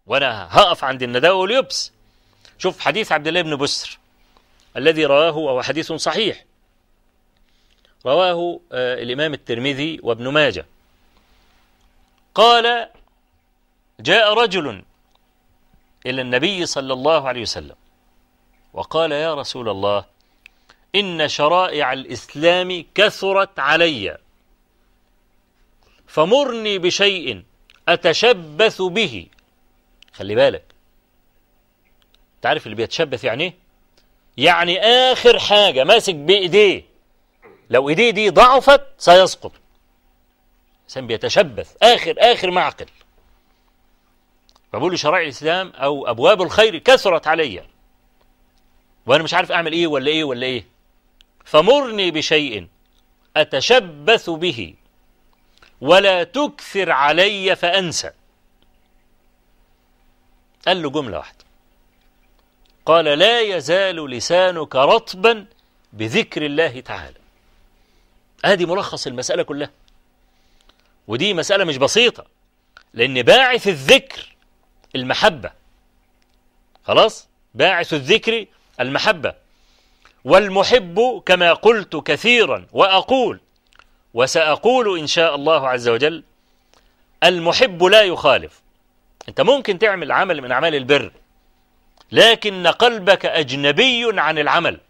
وأنا هقف عند النداء واليبس شوف حديث عبد الله بن بسر الذي رواه وهو حديث صحيح رواه آه، الإمام الترمذي وابن ماجه قال جاء رجل إلى النبي صلى الله عليه وسلم وقال يا رسول الله إن شرائع الإسلام كثرت علي فمرني بشيء أتشبث به خلي بالك تعرف اللي بيتشبث يعني ايه يعني آخر حاجة ماسك بإيديه لو إيديه دي ضعفت سيسقط الإنسان بيتشبث آخر آخر معقل فبقول شرائع الإسلام أو أبواب الخير كثرت علي وأنا مش عارف أعمل إيه ولا إيه ولا إيه فمرني بشيء أتشبث به ولا تكثر علي فأنسى قال له جملة واحدة قال لا يزال لسانك رطبا بذكر الله تعالى ادي ملخص المسألة كلها ودي مسألة مش بسيطة لأن باعث الذكر المحبة خلاص باعث الذكر المحبة والمحب كما قلت كثيرا وأقول وسأقول إن شاء الله عز وجل المحب لا يخالف أنت ممكن تعمل عمل من أعمال البر لكن قلبك أجنبي عن العمل